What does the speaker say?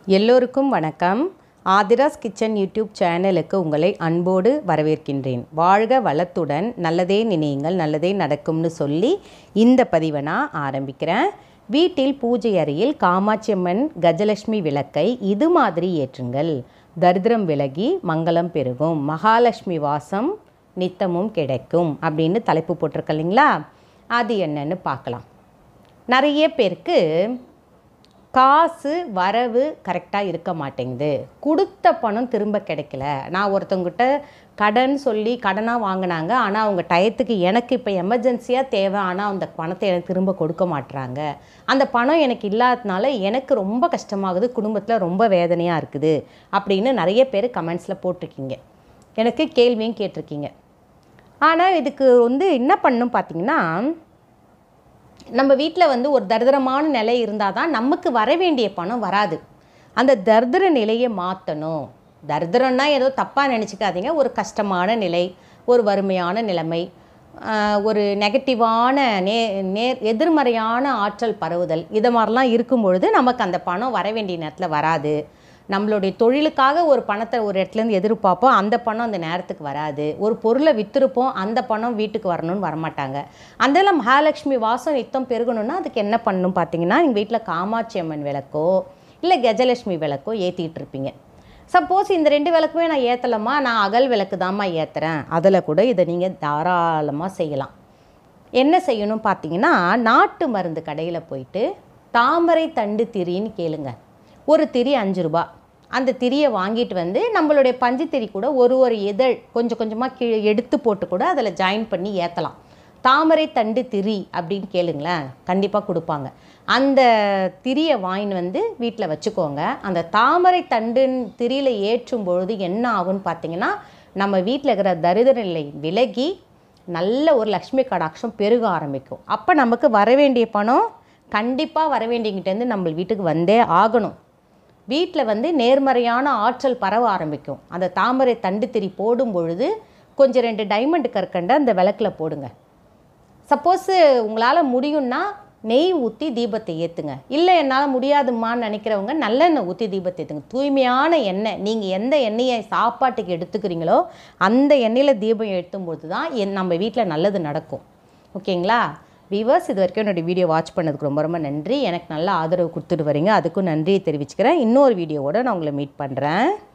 எல்லோருக்கும் வணக்கம் Aadhira's kitchen YouTube சேனலுக்கு உங்களை அன்போடு வரவேற்கின்றேன் வாழ்க வளத்துடன் நல்லதே நினையுங்கள் நல்லதே நடக்கும்னு சொல்லி இந்த பதிவை நான் ஆரம்பிக்கிறேன் வீட்டில் பூஜை அறையில் காமாட்சியம்மன் கஜலட்சுமி விளக்கை இது மாதிரி ஏற்றுங்கள் தரித்திரம் விலகி மங்களம் பெருகும் மகாலட்சுமி வாசம் நித்தமும் கிடைக்கும் அப்படின்னு தலைப்பு போட்டிருக்க இல்லைங்களா அது என்னன்னு பார்க்கலாம் நிறைய பேருக்கு காசு வரவு கரெக்டாக இருக்க மாட்டேங்குது கொடுத்த பணம் திரும்ப கிடைக்கல நான் ஒருத்தவங்கிட்ட கடன் சொல்லி கடனாக வாங்கினாங்க ஆனால் அவங்க டயத்துக்கு எனக்கு இப்போ எமர்ஜென்சியாக தேவை ஆனால் அந்த பணத்தை எனக்கு திரும்ப கொடுக்க மாட்டுறாங்க அந்த பணம் எனக்கு இல்லாததுனால எனக்கு ரொம்ப கஷ்டமாகுது குடும்பத்தில் ரொம்ப வேதனையாக இருக்குது அப்படின்னு நிறைய பேர் கமெண்ட்ஸில் போட்டிருக்கீங்க எனக்கு கேள்வியும் கேட்டிருக்கீங்க ஆனால் இதுக்கு வந்து என்ன பண்ணும் பார்த்தீங்கன்னா நம்ம வீட்டில் வந்து ஒரு தரித்திரமான நிலை இருந்தால் தான் நமக்கு வர வேண்டிய பணம் வராது அந்த தரித்திர நிலையை மாற்றணும் தரித்திரம்னா ஏதோ தப்பாக நினச்சிக்காதீங்க ஒரு கஷ்டமான நிலை ஒரு வறுமையான நிலைமை ஆஹ், ஒரு நெகட்டிவான நே நேர் எதிர்மறையான ஆற்றல் பரவுதல் இது மாதிரிலாம் இருக்கும் பொழுது நமக்கு அந்த பணம் வர வேண்டிய நேரத்தில் வராது நம்மளுடைய தொழிலுக்காக ஒரு பணத்தை ஒரு இடத்துலேருந்து எதிர்பார்ப்போம் அந்த பணம் அந்த நேரத்துக்கு வராது ஒரு பொருளை விற்றுருப்போம் அந்த பணம் வீட்டுக்கு வரணும்னு வரமாட்டாங்க அதெல்லாம் மகாலட்சுமி வாசம் நித்தம் பெருகணும்னா அதுக்கு என்ன பண்ணணும் பார்த்தீங்கன்னா எங்கள் வீட்டில் காமாட்சி அம்மன் விளக்கோ இல்லை கஜலட்சுமி விளக்கோ ஏற்றிட்டு இருப்பீங்க சப்போஸ் இந்த ரெண்டு விளக்குமே நான் ஏற்றலம்மா நான் அகல் விளக்கு தாம்மா ஏற்றுறேன் அதில் கூட இதை நீங்கள் தாராளமாக செய்யலாம் என்ன செய்யணும் பார்த்தீங்கன்னா நாட்டு மருந்து கடையில் போயிட்டு தாமரை தண்டு திரின்னு கேளுங்க ஒரு திரி அஞ்சு ரூபா அந்த திரியை வாங்கிட்டு வந்து நம்மளுடைய பஞ்சு திரி கூட ஒரு ஒரு இதழ் கொஞ்சம் கொஞ்சமாக கீழே எடுத்து போட்டு கூட அதில் ஜாயின் பண்ணி ஏற்றலாம் தாமரை தண்டு திரி அப்படின்னு கேளுங்களேன் கண்டிப்பாக கொடுப்பாங்க அந்த திரியை வாங்கின்னு வந்து வீட்டில் வச்சுக்கோங்க அந்த தாமரை தண்டுன் திரியில் ஏற்றும் பொழுது என்ன ஆகும்னு பார்த்தீங்கன்னா நம்ம வீட்டில் இருக்கிற தரித்திர நிலை விலகி நல்ல ஒரு லக்ஷ்மி கடாட்சம் பெருக ஆரம்பிக்கும் அப்போ நமக்கு வர வேண்டிய பணம் கண்டிப்பாக வர வேண்டியங்கிட்டேருந்து நம்ம வீட்டுக்கு வந்தே ஆகணும் வீட்டில் வந்து நேர்மறையான ஆற்றல் பரவ ஆரம்பிக்கும் அந்த தாமரை தண்டு திரி போடும் பொழுது கொஞ்சம் ரெண்டு டைமண்ட் கற்கண்டை அந்த விளக்கில் போடுங்க சப்போஸு உங்களால் முடியும்னா நெய் ஊற்றி தீபத்தை ஏற்றுங்க இல்லை என்னால் முடியாதும்மான்னு நினைக்கிறவங்க நல்லெண்ணெய் ஊற்றி தீபத்தை ஏற்றுங்க தூய்மையான எண்ணெய் நீங்கள் எந்த எண்ணெயை சாப்பாட்டுக்கு எடுத்துக்கிறீங்களோ அந்த எண்ணெயில் தீபம் ஏற்றும் பொழுது தான் என் நம்ம வீட்டில் நல்லது நடக்கும் ஓகேங்களா வீவர்ஸ் இது வரைக்கும் என்னோடய வீடியோ வாட்ச் பண்ணதுக்கு ரொம்ப ரொம்ப நன்றி எனக்கு நல்ல ஆதரவு கொடுத்துட்டு வரீங்க அதுக்கும் நன்றியை தெரிவிச்சுக்கிறேன் இன்னொரு வீடியோவோட நான் உங்களை மீட் பண்ணுறேன்